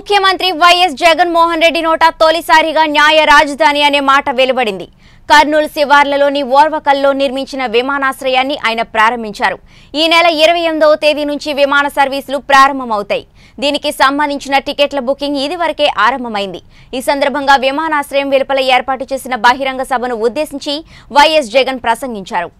ముఖ్యమంత్రి వైఎస్ జగన్మోహన్ రెడ్డి నోట తొలిసారిగా న్యాయ రాజధాని అనే మాట వెలువడింది కర్నూలు శివార్లలోని ఓర్వకల్లో నిర్మించిన విమానాశ్రయాన్ని ఆయన ప్రారంభించారు ఈ నెల ఇరవై ఎనిమిదవ తేదీ నుంచి విమాన సర్వీసులు ప్రారంభమవుతాయి దీనికి సంబంధించిన టికెట్ల బుకింగ్ ఇదివరకే ఆరంభమైంది ఈ సందర్భంగా విమానాశ్రయం వెలుపల ఏర్పాటు చేసిన బహిరంగ సభను ఉద్దేశించి వైఎస్ జగన్ ప్రసంగించారు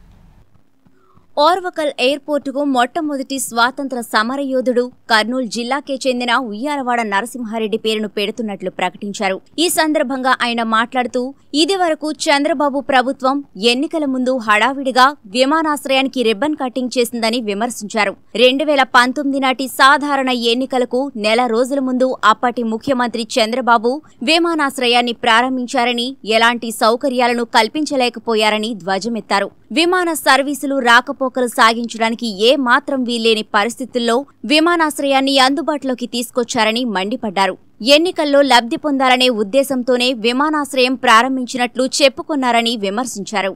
ఓర్వకల్ ఎయిర్పోర్టుకు మొట్టమొదటి స్వాతంత్ర సమరయోధుడు కర్నూలు జిల్లాకే చెందిన ఉయ్యాలవాడ నరసింహారెడ్డి పేరును పెడుతున్నట్లు ప్రకటించారు ఈ సందర్భంగా ఆయన మాట్లాడుతూ ఇదివరకు చంద్రబాబు ప్రభుత్వం ఎన్నికల ముందు హడావిడిగా విమానాశ్రయానికి రిబ్బన్ కటింగ్ చేసిందని విమర్శించారు రెండు వేల పంతొమ్మిది నాటి సాధారణ ఎన్నికలకు నెల రోజుల ముందు అప్పటి ముఖ్యమంత్రి చంద్రబాబు విమానాశ్రయాన్ని ప్రారంభించారని ఎలాంటి సౌకర్యాలను కల్పించలేకపోయారని ధ్వజమెత్తారు విమాన సర్వీసులు రాకపోకలు సాగించడానికి ఏ మాత్రం వీల్లేని పరిస్థితుల్లో విమానాశ్రయాన్ని అందుబాటులోకి తీసుకొచ్చారని మండిపడ్డారు ఎన్నికల్లో లబ్ధి పొందాలనే ఉద్దేశంతోనే విమానాశ్రయం ప్రారంభించినట్లు చెప్పుకున్నారని విమర్శించారు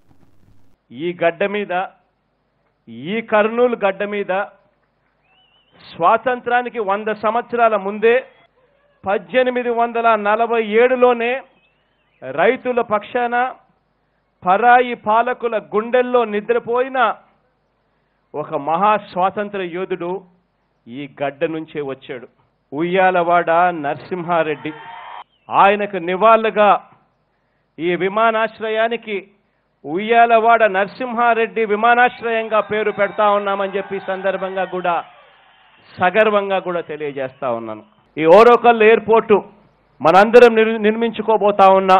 ఈ గడ్డ మీద ఈ కర్నూలు గడ్డ మీద స్వాతంత్రానికి వంద సంవత్సరాల ముందే పద్దెనిమిది వందల నలభై ఏడులోనే రైతుల పక్షాన పరాయి పాలకుల గుండెల్లో నిద్రపోయిన ఒక మహా స్వాతంత్ర యోధుడు ఈ గడ్డ నుంచే వచ్చాడు ఉయ్యాలవాడ నరసింహారెడ్డి ఆయనకు నివాళులుగా ఈ విమానాశ్రయానికి ఉయ్యాలవాడ నరసింహారెడ్డి విమానాశ్రయంగా పేరు పెడతా ఉన్నామని చెప్పి ఈ సందర్భంగా కూడా సగర్వంగా కూడా తెలియజేస్తా ఉన్నాను ఈ ఓరోకల్ ఎయిర్పోర్టు మనందరం నిర్- నిర్మించుకోబోతా ఉన్నా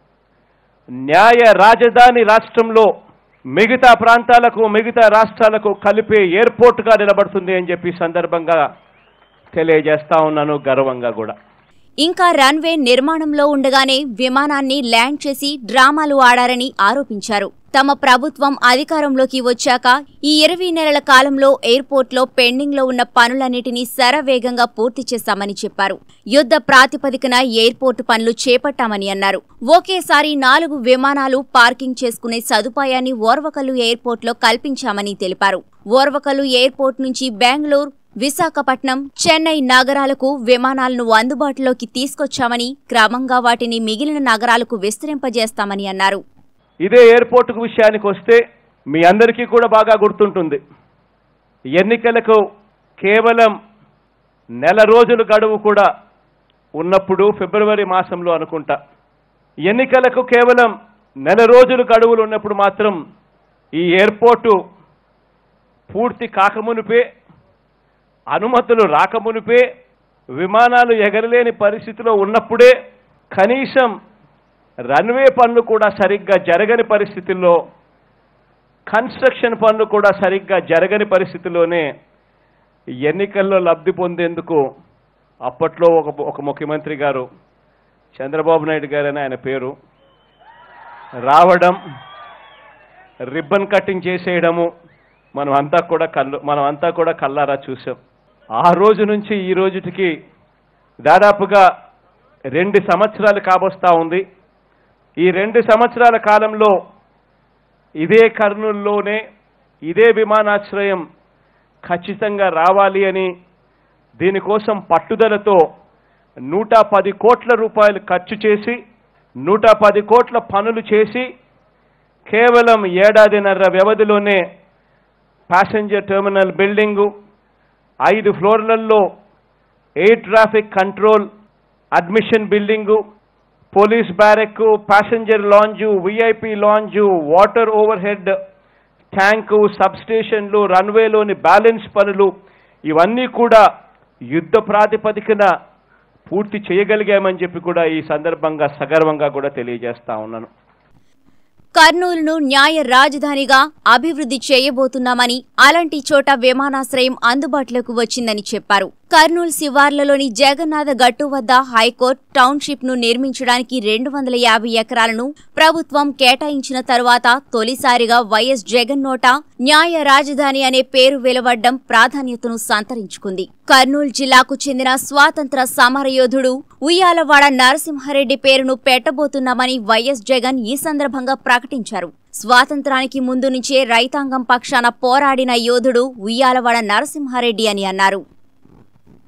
న్యాయ రాజధాని రాష్ట్రంలో మిగతా ప్రాంతాలకు మిగతా రాష్ట్రాలకు కలిపే ఎయిర్పోర్టుగా నిలబడుతుంది అని చెప్పి ఈ సందర్భంగా తెలియజేస్తా ఉన్నాను గర్వంగా కూడా ఇంకా రన్వే నిర్మాణంలో ఉండగానే విమానాన్ని ల్యాండ్ చేసి డ్రామాలు ఆడారని ఆరోపించారు తమ ప్రభుత్వం అధికారంలోకి వచ్చాక ఈ ఇరవై నెలల కాలంలో ఎయిర్పోర్ట్లో పెండింగ్లో ఉన్న పనులన్నిటినీ శరవేగంగా పూర్తి చేశామని చెప్పారు యుద్ధ ప్రాతిపదికన ఎయిర్పోర్టు పనులు చేపట్టామని అన్నారు ఒకేసారి నాలుగు విమానాలు పార్కింగ్ చేసుకునే సదుపాయాన్ని ఓర్వకల్లు ఎయిర్పోర్ట్లో కల్పించామని తెలిపారు ఓర్వకల్లు ఎయిర్పోర్ట్ నుంచి బెంగళూరు విశాఖపట్నం చెన్నై నగరాలకు విమానాలను అందుబాటులోకి తీసుకొచ్చామని క్రమంగా వాటిని మిగిలిన నగరాలకు విస్తరింపజేస్తామని అన్నారు ఇదే ఎయిర్పోర్టుకు విషయానికి వస్తే మీ అందరికీ కూడా బాగా గుర్తుంటుంది ఎన్నికలకు కేవలం నెల రోజులు గడువు కూడా ఉన్నప్పుడు ఫిబ్రవరి మాసంలో అనుకుంటా ఎన్నికలకు కేవలం నెల రోజులు గడువులు ఉన్నప్పుడు మాత్రం ఈ ఎయిర్పోర్టు పూర్తి కాకమునిపే అనుమతులు రాకమునిపే విమానాలు ఎగరలేని పరిస్థితిలో ఉన్నప్పుడే కనీసం రన్వే పనులు కూడా సరిగ్గా జరగని పరిస్థితుల్లో కన్స్ట్రక్షన్ పనులు కూడా సరిగ్గా జరగని పరిస్థితిలోనే ఎన్నికల్లో లబ్ధి పొందేందుకు అప్పట్లో ఒక ఒక ముఖ్యమంత్రి గారు చంద్రబాబు నాయుడు గారు అని ఆయన పేరు రావడం రిబ్బన్ కటింగ్ చేసేయడము మనం అంతా కూడా కళ్ళు మనం అంతా కూడా కల్లారా చూసాం ఆ రోజు నుంచి ఈ రోజుటికి దాదాపుగా రెండు సంవత్సరాలు కాబోస్తా ఉంది ఈ రెండు సంవత్సరాల కాలంలో ఇదే కర్నూలులోనే ఇదే విమానాశ్రయం ఖచ్చితంగా రావాలి అని దీనికోసం పట్టుదలతో నూట పది కోట్ల రూపాయలు ఖర్చు చేసి నూట పది కోట్ల పనులు చేసి కేవలం ఏడాదిన్నర వ్యవధిలోనే ప్యాసింజర్ టెర్మినల్ బిల్డింగు ఐదు ఫ్లోర్లలో air traffic control admission building police barrack passenger lounge VIP lounge water overhead tank sub స్టేషన్లు రన్వేలోని బ్యాలెన్స్ పనులు ఇవన్నీ కూడా యుద్ధ ప్రాతిపదికన పూర్తి చేయగలిగామని చెప్పి కూడా ఈ సందర్భంగా సగర్వంగా కూడా తెలియజేస్తా ఉన్నాను కర్నూలును న్యాయ రాజధానిగా అభివృద్ధి చేయబోతున్నామని అలాంటి చోట విమానాశ్రయం అందుబాటులోకి వచ్చిందని చెప్పారు కర్నూలు శివార్లలోని జగన్నాథ గట్టు వద్ద హైకోర్టు టౌన్షిప్ ను నిర్మించడానికి రెండు వందల యాభై ఎకరాలను ప్రభుత్వం కేటాయించిన తరువాత తొలిసారిగా వైఎస్ జగన్ నోట న్యాయ రాజధాని అనే పేరు వెలువడ్డం ప్రాధాన్యతను సంతరించుకుంది కర్నూలు జిల్లాకు చెందిన స్వాతంత్ర సమరయోధుడు ఉయ్యాలవాడ నరసింహారెడ్డి పేరును పెట్టబోతున్నామని వైఎస్ జగన్ ఈ సందర్భంగా ప్రకటించారు స్వాతంత్రానికి ముందు నుంచే రైతాంగం పక్షాన పోరాడిన యోధుడు ఉయ్యాలవాడ నరసింహారెడ్డి అని అన్నారు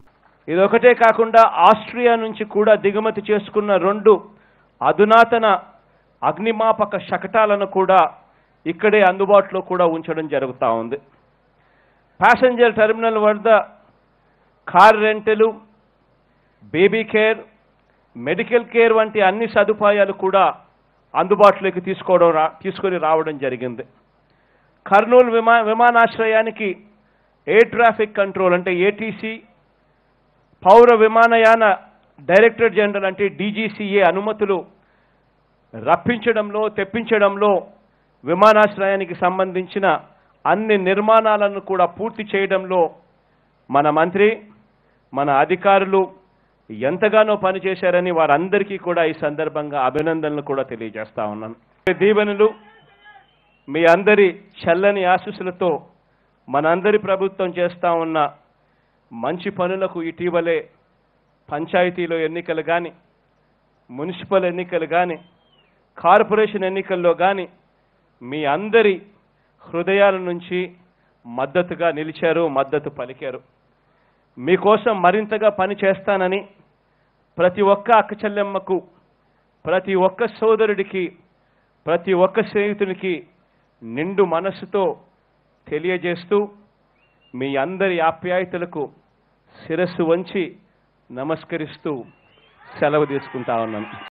ఇదొకటే కాకుండా ఆస్ట్రియా నుంచి కూడా దిగుమతి చేసుకున్న రెండు అధునాతన అగ్నిమాపక శకటాలను కూడా ఇక్కడే అందుబాటులో కూడా ఉంచడం జరుగుతూ ఉంది ప్యాసింజర్ టెర్మినల్ వద్ద car rental baby care medical care వంటి అన్ని సదుపాయాలు కూడా అందుబాటులోకి తీసుకోవడం రా తీసుకొని రావడం జరిగింది కర్నూలు విమా విమానాశ్రయానికి ఎయిర్ ట్రాఫిక్ కంట్రోల్ అంటే ఏటీసీ పౌర విమానయాన డైరెక్టర్ జనరల్ అంటే డీజీసీఏ అనుమతులు రప్పించడంలో తెప్పించడంలో విమానాశ్రయానికి సంబంధించిన అన్ని నిర్మాణాలను కూడా పూర్తి చేయడంలో మన మంత్రి మన అధికారులు ఎంతగానో పనిచేశారని వారందరికీ కూడా ఈ సందర్భంగా అభినందనలు కూడా తెలియజేస్తా ఉన్నాను దీవెనలు మీ అందరి చల్లని ఆశీస్సులతో మనందరి ప్రభుత్వం చేస్తా ఉన్న మంచి పనులకు ఇటీవలే పంచాయతీలో ఎన్నికలు కానీ మున్సిపల్ ఎన్నికలు కానీ కార్పొరేషన్ ఎన్నికల్లో కానీ మీ అందరి హృదయాల నుంచి మద్దతుగా నిలిచారు మద్దతు పలికారు మీకోసం మరింతగా పని చేస్తానని ప్రతి ఒక్క అక్క చెల్లెమ్మకు ప్రతి ఒక్క సోదరుడికి ప్రతి ఒక్క స్నేహితునికి నిండు మనస్సుతో తెలియజేస్తూ మీ అందరి ఆప్యాయతలకు శిరస్సు వంచి నమస్కరిస్తూ సెలవు తీసుకుంటా ఉన్నాను